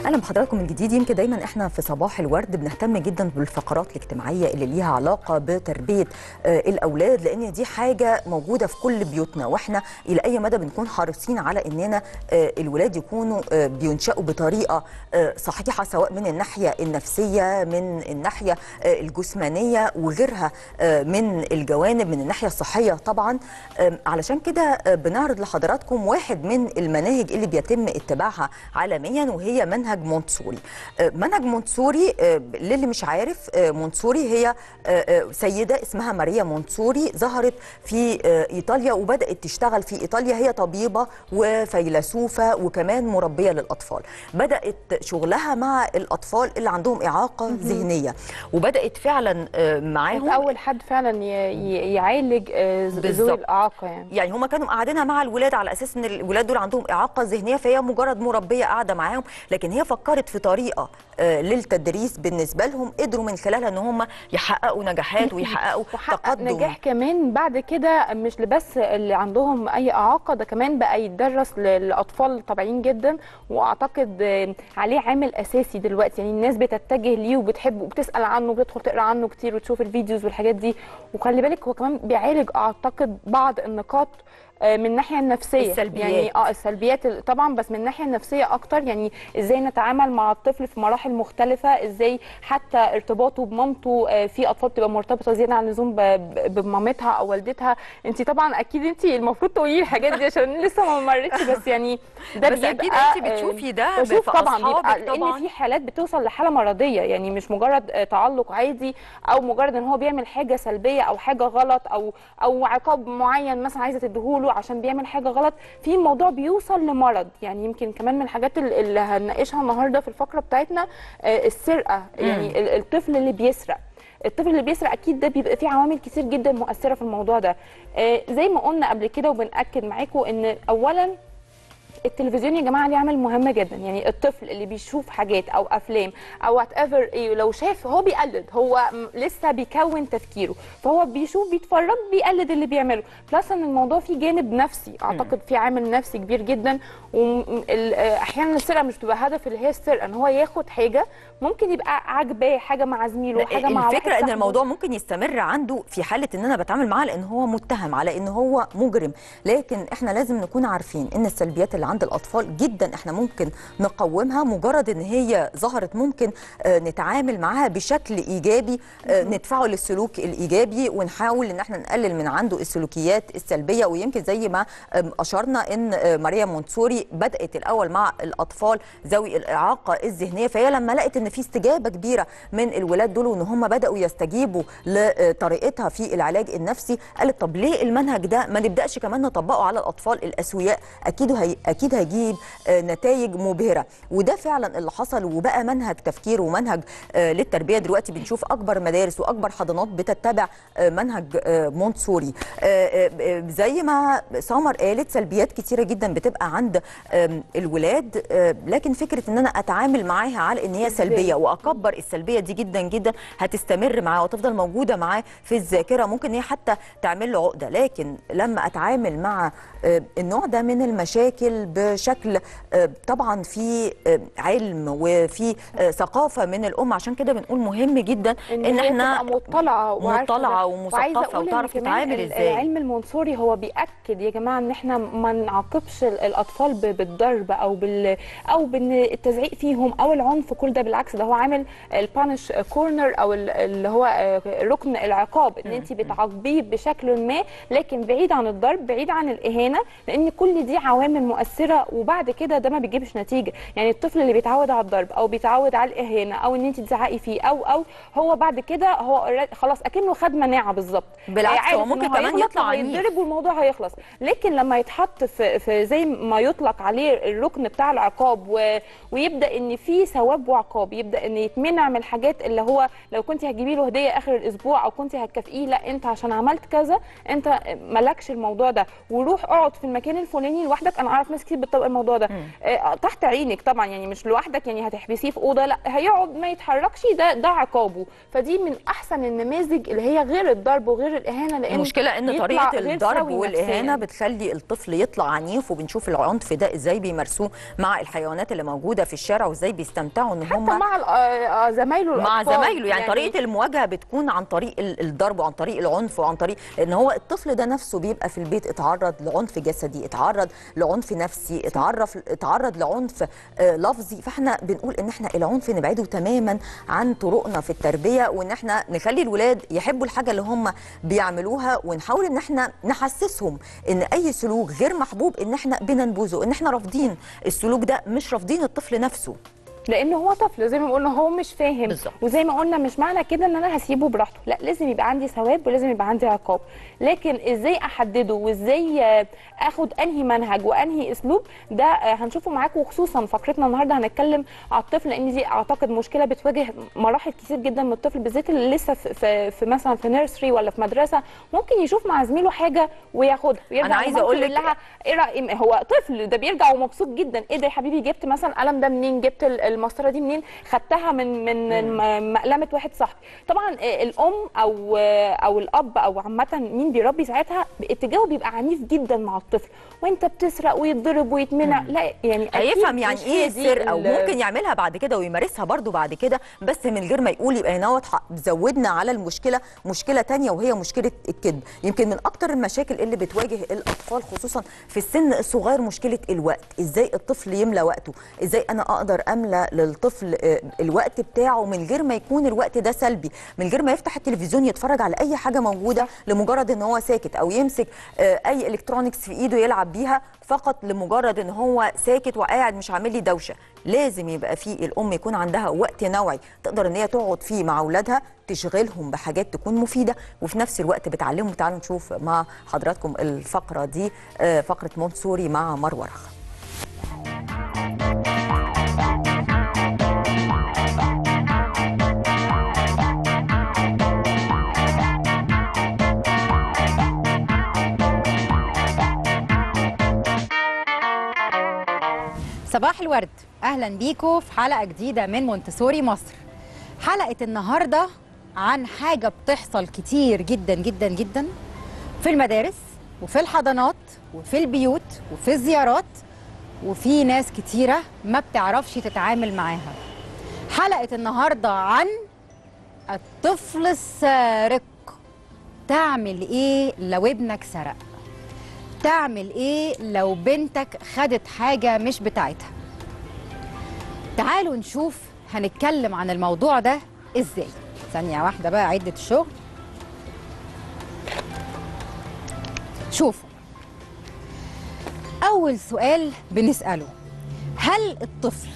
اهلا بحضراتكم من جديد يمكن دايما احنا في صباح الورد بنهتم جدا بالفقرات الاجتماعيه اللي ليها علاقه بتربيه آه، الاولاد لان دي حاجه موجوده في كل بيوتنا واحنا الى اي مدى بنكون حريصين على اننا آه، الولاد يكونوا آه، بينشأوا بطريقه آه، صحيحه سواء من الناحيه النفسيه من الناحيه آه، الجسمانيه وغيرها آه، من الجوانب من الناحيه الصحيه طبعا آم، علشان كده آه، بنعرض لحضراتكم واحد من المناهج اللي بيتم اتباعها عالميا وهي منهج مونتسوري آه، منهج مونتسوري آه، للي مش عارف آه، مونتسوري هي آه، آه، سيدة اسمها ماريا مونتسوري ظهرت في آه، إيطاليا وبدأت تشتغل في إيطاليا هي طبيبة وفيلسوفة وكمان مربية للأطفال بدأت شغلها مع الأطفال اللي عندهم إعاقة ذهنية وبدأت فعلا آه، كانت معاهم اول حد فعلا ي- ي- يعالج آه، ز- ذوي بالظبط. الاعاقه يعني يعني هما كانوا قاعدينها مع الولاد على اساس ان الولاد دول عندهم اعاقه ذهنيه فهي مجرد مربيه قاعده معاهم لكن هي فكرت في طريقه آه، للتدريس بالنسبه لهم قدروا من خلالها ان هم يحققوا نجاحات ويحققوا وحقق تقدم نجاح كمان بعد كده مش بس اللي عندهم اي اعاقه ده كمان بقى يتدرس ل- لاطفال طبيعيين جدا واعتقد آه، عليه عامل اساسي دلوقتي يعني الناس بتتجه ليه وبتحبه وبتسال عنه وبتدخل تقرا عنه كتير وتشوف الفيديوز والحاجات دي وخلي بالك هو كمان بيعالج اعتقد بعض النقاط آه، من الناحيه النفسيه السلبيات. يعني اه السلبيات طبعا بس من الناحيه النفسيه اكتر يعني ازاي نتعامل مع الطفل في مراحل مختلفه ازاي حتى ارتباطه بمامته آه، في اطفال بتبقى مرتبطه زياده عن اللزوم ب- ب- بمامتها او والدتها انت طبعا اكيد انت المفروض تقولي الحاجات دي عشان لسه ما مرتش بس يعني ده بس اكيد بيبقى انت آه، بتشوفي ده بشوف في طبعا بيبقى أصحابك لان طبعا في حالات بتوصل لحاله مرضيه يعني مش مجرد آه، تعلق عادي او مجرد ان هو بيعمل حاجه سلبيه او حاجه غلط او او عقاب معين مثلا عايزه تديهوله عشان بيعمل حاجه غلط في الموضوع بيوصل لمرض يعني يمكن كمان من الحاجات ال- اللي هنناقشها النهارده في الفقره بتاعتنا آه، السرقه يعني ال- الطفل اللي بيسرق الطفل اللي بيسرق اكيد ده بيبقى فيه عوامل كتير جدا مؤثره في الموضوع ده آه، زي ما قلنا قبل كده وبناكد معاكم ان اولا التلفزيون يا جماعه ليه عامل مهم جدا يعني الطفل اللي بيشوف حاجات او افلام او وات ايفر ايه لو شاف هو بيقلد هو م- لسه بيكون تفكيره فهو بيشوف بيتفرج بيقلد اللي بيعمله بلس ان الموضوع فيه جانب نفسي اعتقد فيه عامل نفسي كبير جدا واحيانا السرقه مش بتبقى هدف اللي هي السرقه ان هو ياخد حاجه ممكن يبقى عاجباه حاجه مع زميله حاجه مع واحد الفكره ان صاحبه. الموضوع ممكن يستمر عنده في حاله ان انا بتعامل معاه لان هو متهم على ان هو مجرم لكن احنا لازم نكون عارفين ان السلبيات اللي عند الاطفال جدا احنا ممكن نقومها مجرد ان هي ظهرت ممكن آه، نتعامل معاها بشكل ايجابي آه، ندفعه للسلوك الايجابي ونحاول ان احنا نقلل من عنده السلوكيات السلبيه ويمكن زي ما آم، اشرنا ان آه، ماريا مونتسوري بدات الاول مع الاطفال ذوي الاعاقه الذهنيه فهي لما لقت ان في استجابه كبيره من الولاد دول وان هم بداوا يستجيبوا لطريقتها في العلاج النفسي قالت طب ليه المنهج ده ما نبداش كمان نطبقه على الاطفال الاسوياء اكيد هي اكيد هيجيب آه، نتائج مبهره وده فعلا اللي حصل وبقى منهج تفكير ومنهج آه، للتربيه دلوقتي بنشوف اكبر مدارس واكبر حضانات بتتبع آه، منهج آه، مونتسوري آه، آه، آه، زي ما سمر قالت سلبيات كتيره جدا بتبقى عند آم، الولاد آه، لكن فكره ان انا اتعامل معاها على ان هي سلبيه واكبر السلبيه دي جدا جدا هتستمر معاه وتفضل موجوده معاه في الذاكره ممكن ان هي حتى تعمل له عقده لكن لما اتعامل مع آه، النوع ده من المشاكل بشكل آه، طبعا في آه، علم وفي آه، ثقافه من الام عشان كده بنقول مهم جدا ان هي احنا تبقى مطلعه وعارفة مطلعة ده. ومثقفة وعايزة أقول إن وتعرف كمان تتعامل ال- إزاي. العلم المنصوري هو بيأكد يا جماعه ان احنا ما نعاقبش ال- الاطفال ب- بالضرب او بال او بان التزعيق فيهم او العنف كل ده بالعكس ده هو عامل البانش كورنر او ال- اللي هو آه، ركن العقاب ان انت بتعاقبيه بشكل ما لكن بعيد عن الضرب بعيد عن الاهانه لان كل دي عوامل مؤثره وبعد كده ده ما بيجيبش نتيجه يعني الطفل اللي بيتعود على الضرب او بيتعود على الاهانه او ان انت تزعقي فيه او او هو بعد كده هو already- خلاص اكنه خد مناعه بالظبط بالعكس، عارف هو إن ممكن كمان هيغلط يطلع عنيف. وهيتضرب والموضوع هيخلص لكن لما يتحط في, في زي ما يطلق عليه الركن بتاع العقاب و... ويبدا ان في ثواب وعقاب يبدا ان يتمنع من الحاجات اللي هو لو كنت هتجيبي له هديه اخر الاسبوع او كنت هتكافئيه لا انت عشان عملت كذا انت مالكش الموضوع ده وروح اقعد في المكان الفلاني لوحدك انا اعرف ناس كتير بتطبق الموضوع ده آه تحت عينك طبعا يعني مش لوحدك يعني هتحبسيه في اوضه لا هيقعد ما يتحركش ده ده عقابه فدي من احسن النماذج اللي هي غير الضرب وغير الاهانه لان المشكله ان يطلع طريقه غير الضرب سوي والاهانه نفسياً. بتخلي الطفل يطلع عنيف وبنشوف العنف ده ازاي بيمارسوه مع الحيوانات اللي موجوده في الشارع وازاي بيستمتعوا ان حتى هم مع ال- آه، آه، زمايله مع الأطفال. زمايله يعني, طريقه المواجهه بتكون عن طريق ال- الضرب وعن طريق العنف وعن طريق لان هو الطفل ده نفسه بيبقى في البيت اتعرض لعنف جسدي اتعرض لعنف نفسي اتعرف اتعرض لعنف آه، لفظي فاحنا بنقول ان احنا العنف نبعده تماما عن طرقنا في التربيه وان احنا نخلي الولاد يحبوا الحاجه اللي هم بيعملوها ونحاول ان احنا نحسسهم ان اي سلوك غير محبوب ان احنا بننبذه ان احنا رافضين السلوك ده مش رافضين الطفل نفسه لان هو طفل زي ما قلنا هو مش فاهم بالظبط. وزي ما قلنا مش معنى كده ان انا هسيبه براحته لا لازم يبقى عندي ثواب ولازم يبقى عندي عقاب لكن ازاي احدده وازاي آه، اخد انهي منهج وانهي اسلوب ده آه، هنشوفه معاكم وخصوصا فقرتنا النهارده هنتكلم على الطفل لان دي اعتقد مشكله بتواجه مراحل كتير جدا من الطفل بالذات اللي لسه في, في, في مثلا في نيرسري ولا في مدرسه ممكن يشوف مع زميله حاجه وياخدها ويرجع أنا عايزة لمامته أقول لك- يقول لها ايه رأي هو طفل ده بيرجع ومبسوط جدا ايه ده يا حبيبي جبت مثلا القلم ده منين جبت ال- المسطره دي منين خدتها من من م- مقلمه واحد صاحبي طبعا آه، الام او آه، او الاب او عامه مين بيربي ساعتها اتجاهه بيبقى عنيف جدا مع الطفل وانت بتسرق ويتضرب ويتمنع لا يعني أكيد هيفهم يعني مش ايه هي دي السرقه ال- وممكن يعملها بعد كده ويمارسها برضو بعد كده بس من غير ما يقول يبقى هنا واضحه زودنا على المشكله مشكله تانية وهي مشكله الكذب يمكن من اكتر المشاكل اللي بتواجه الاطفال خصوصا في السن الصغير مشكله الوقت ازاي الطفل يملى وقته ازاي انا اقدر املى للطفل آه، الوقت بتاعه من غير ما يكون الوقت ده سلبي من غير ما يفتح التلفزيون يتفرج على اي حاجه موجوده لمجرد ان هو ساكت او يمسك آه، اي الكترونكس في ايده يلعب بيها فقط لمجرد ان هو ساكت وقاعد مش عامل لي دوشه لازم يبقى في الام يكون عندها وقت نوعي تقدر ان هي تقعد فيه مع اولادها تشغلهم بحاجات تكون مفيده وفي نفس الوقت بتعلمهم تعالوا نشوف مع حضراتكم الفقره دي آه، فقره مونسوري مع مروه رخ صباح الورد اهلا بيكم في حلقه جديده من مونتسوري مصر حلقه النهارده عن حاجه بتحصل كتير جدا جدا جدا في المدارس وفي الحضانات وفي البيوت وفي الزيارات وفي ناس كتيره ما بتعرفش تتعامل معاها حلقه النهارده عن الطفل السارق تعمل ايه لو ابنك سرق تعمل ايه لو بنتك خدت حاجة مش بتاعتها تعالوا نشوف هنتكلم عن الموضوع ده ازاي ثانية واحدة بقى عدة الشغل شوفوا أول سؤال بنسأله هل الطفل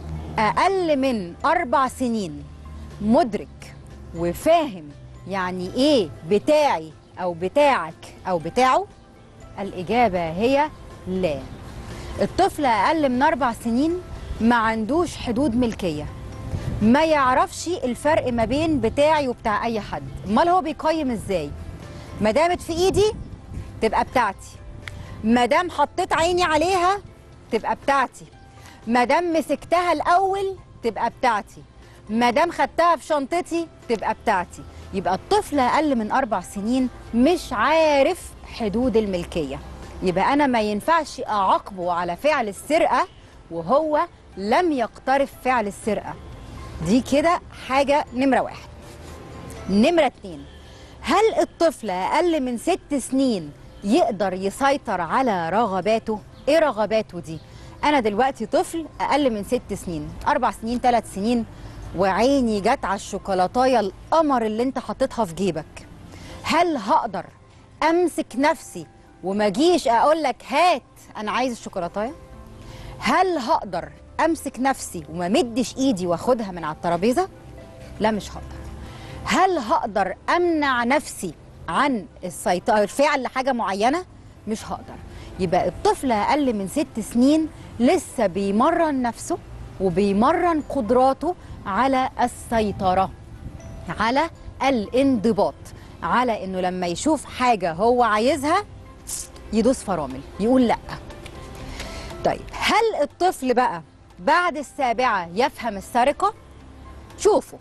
أقل من أربع سنين مدرك وفاهم يعني إيه بتاعي أو بتاعك أو بتاعه؟ الإجابة هي لا الطفل أقل من أربع سنين ما عندوش حدود ملكية ما يعرفش الفرق ما بين بتاعي وبتاع أي حد أمال هو بيقيم إزاي ما دامت في إيدي تبقى بتاعتي ما دام حطيت عيني عليها تبقى بتاعتي ما دام مسكتها الأول تبقى بتاعتي ما دام خدتها في شنطتي تبقى بتاعتي يبقى الطفل أقل من أربع سنين مش عارف حدود الملكية يبقى أنا ما ينفعش أعاقبه على فعل السرقة وهو لم يقترف فعل السرقة دي كده حاجة نمرة واحد نمرة اتنين هل الطفل أقل من ست سنين يقدر يسيطر على رغباته؟ إيه رغباته دي؟ أنا دلوقتي طفل أقل من ست سنين أربع سنين ثلاث سنين وعيني جت على الشوكولاتاية القمر اللي أنت حطيتها في جيبك هل هقدر أمسك نفسي وما جيش أقول لك هات أنا عايز الشوكولاتاية؟ هل هقدر أمسك نفسي وما مدش إيدي وأخدها من على الترابيزة؟ لا مش هقدر هل هقدر امنع نفسي عن السيطره فعل حاجه معينه مش هقدر يبقى الطفل اقل من ست سنين لسه بيمرن نفسه وبيمرن قدراته على السيطره على الانضباط على انه لما يشوف حاجه هو عايزها يدوس فرامل يقول لا طيب هل الطفل بقى بعد السابعه يفهم السرقه شوفوا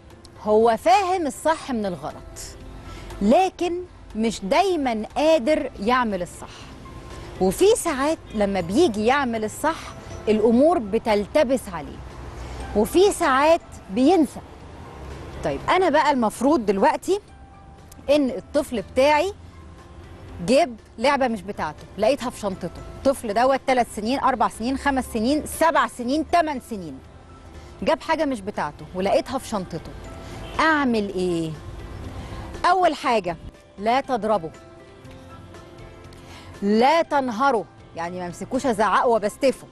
هو فاهم الصح من الغلط لكن مش دايما قادر يعمل الصح وفي ساعات لما بيجي يعمل الصح الامور بتلتبس عليه وفي ساعات بينسى طيب انا بقى المفروض دلوقتي ان الطفل بتاعي جاب لعبه مش بتاعته لقيتها في شنطته الطفل دوت ثلاث سنين اربع سنين خمس سنين سبع سنين ثمان سنين جاب حاجه مش بتاعته ولقيتها في شنطته اعمل ايه اول حاجه لا تضربه لا تنهره يعني ما امسكوش ازعقه وبستفه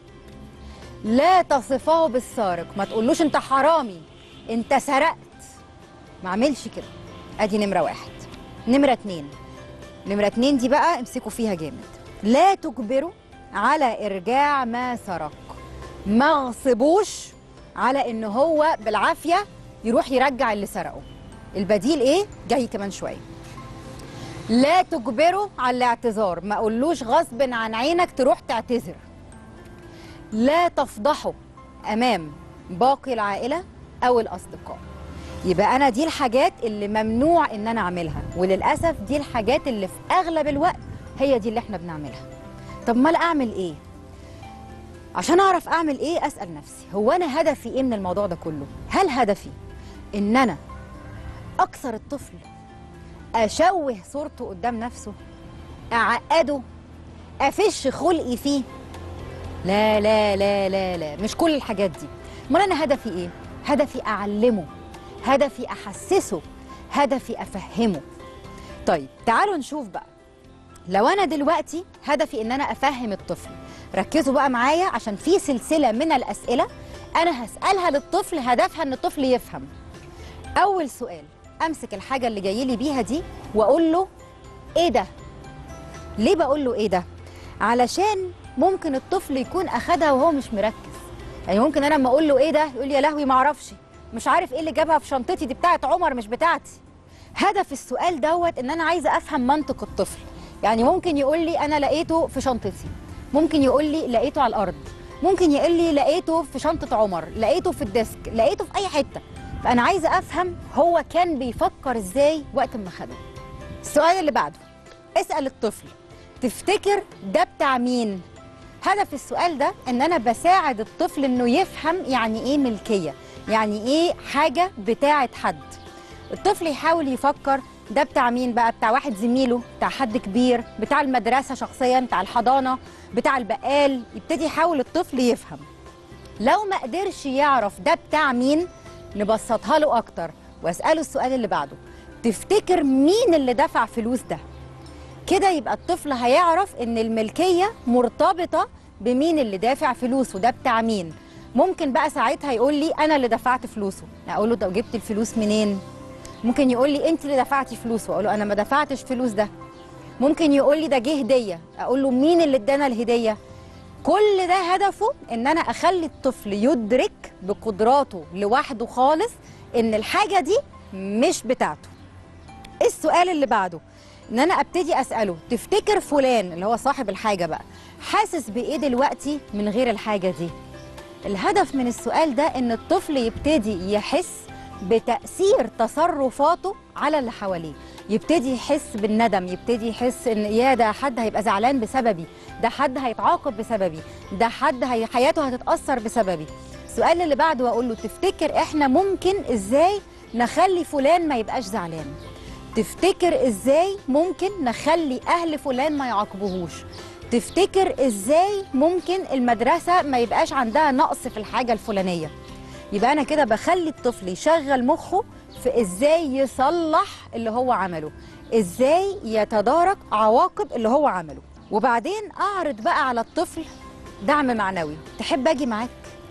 لا تصفه بالسارق ما تقولوش انت حرامي انت سرقت ما اعملش كده ادي نمره واحد نمره اتنين نمره اتنين دي بقى امسكوا فيها جامد لا تجبروا على ارجاع ما سرق ما غصبوش على ان هو بالعافيه يروح يرجع اللي سرقه البديل ايه جاي كمان شويه لا تجبره على الاعتذار ما اقولوش غصب عن عينك تروح تعتذر لا تفضحه امام باقي العائله او الاصدقاء يبقى انا دي الحاجات اللي ممنوع ان انا اعملها وللاسف دي الحاجات اللي في اغلب الوقت هي دي اللي احنا بنعملها طب ما اعمل ايه عشان اعرف اعمل ايه اسال نفسي هو انا هدفي ايه من الموضوع ده كله هل هدفي ان انا اكسر الطفل اشوه صورته قدام نفسه اعقده افش خلقي فيه لا لا لا لا لا مش كل الحاجات دي امال انا هدفي ايه هدفي اعلمه هدفي احسسه هدفي افهمه طيب تعالوا نشوف بقى لو انا دلوقتي هدفي ان انا افهم الطفل ركزوا بقى معايا عشان في سلسله من الاسئله انا هسالها للطفل هدفها ان الطفل يفهم اول سؤال امسك الحاجه اللي جاي لي بيها دي واقول له ايه ده ليه بقول له ايه ده علشان ممكن الطفل يكون اخدها وهو مش مركز يعني ممكن انا لما اقول له ايه ده يقول لي يا لهوي ما اعرفش مش عارف ايه اللي جابها في شنطتي دي بتاعت عمر مش بتاعتي هدف السؤال دوت ان انا عايزه افهم منطق الطفل يعني ممكن يقول لي انا لقيته في شنطتي ممكن يقول لي لقيته على الارض ممكن يقول لي لقيته في شنطه عمر لقيته في الديسك لقيته في اي حته فانا عايزه افهم هو كان بيفكر ازاي وقت ما خده السؤال اللي بعده اسال الطفل تفتكر ده بتاع مين هدف السؤال ده ان انا بساعد الطفل انه يفهم يعني ايه ملكيه يعني ايه حاجه بتاعه حد الطفل يحاول يفكر ده بتاع مين بقى بتاع واحد زميله بتاع حد كبير بتاع المدرسه شخصيا بتاع الحضانه بتاع البقال يبتدي يحاول الطفل يفهم لو ما قدرش يعرف ده بتاع مين نبسطها له اكتر واساله السؤال اللي بعده تفتكر مين اللي دفع فلوس ده كده يبقى الطفل هيعرف ان الملكيه مرتبطه بمين اللي دافع فلوسه ده بتاع مين ممكن بقى ساعتها يقول لي انا اللي دفعت فلوسه اقول له طب جبت الفلوس منين ممكن يقول لي انت اللي دفعتي فلوسه اقول له انا ما دفعتش فلوس ده ممكن يقول لي ده جه هديه اقول له مين اللي ادانا الهديه كل ده هدفه ان انا اخلي الطفل يدرك بقدراته لوحده خالص ان الحاجه دي مش بتاعته السؤال اللي بعده ان انا ابتدي اساله تفتكر فلان اللي هو صاحب الحاجه بقى حاسس بايه دلوقتي من غير الحاجه دي الهدف من السؤال ده ان الطفل يبتدي يحس بتاثير تصرفاته على اللي حواليه يبتدي يحس بالندم يبتدي يحس ان يا ده حد هيبقى زعلان بسببي ده حد هيتعاقب بسببي ده حد هي حياته هتتاثر بسببي السؤال اللي بعده اقول له تفتكر احنا ممكن ازاي نخلي فلان ما يبقاش زعلان تفتكر ازاي ممكن نخلي اهل فلان ما يعاقبوهوش تفتكر ازاي ممكن المدرسه ما يبقاش عندها نقص في الحاجه الفلانيه يبقى انا كده بخلي الطفل يشغل مخه في ازاي يصلح اللي هو عمله ازاي يتدارك عواقب اللي هو عمله وبعدين اعرض بقى على الطفل دعم معنوي تحب اجي معاك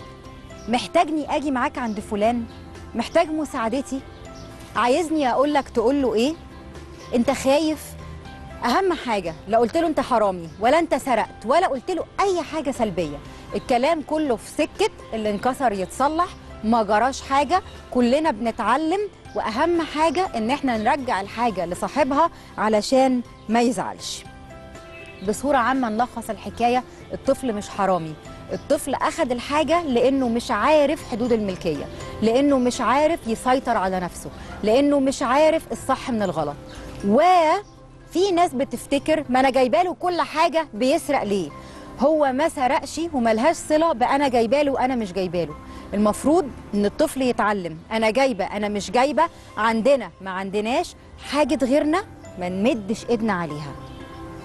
محتاجني اجي معاك عند فلان محتاج مساعدتي عايزني اقول لك تقول له ايه انت خايف اهم حاجه لا قلت له انت حرامي ولا انت سرقت ولا قلت له اي حاجه سلبيه الكلام كله في سكه اللي انكسر يتصلح ما جراش حاجه كلنا بنتعلم واهم حاجه ان احنا نرجع الحاجه لصاحبها علشان ما يزعلش بصوره عامه نلخص الحكايه الطفل مش حرامي الطفل اخذ الحاجه لانه مش عارف حدود الملكيه لانه مش عارف يسيطر على نفسه لانه مش عارف الصح من الغلط وفي ناس بتفتكر ما انا جايبه له كل حاجه بيسرق ليه هو ما سرقش وملهاش صله بانا جايباله وانا مش جايباله المفروض ان الطفل يتعلم انا جايبه انا مش جايبه عندنا ما عندناش حاجه غيرنا ما نمدش ايدنا عليها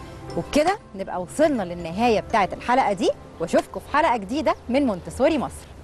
وبكده نبقى وصلنا للنهايه بتاعه الحلقه دي واشوفكم في حلقه جديده من مونتسوري مصر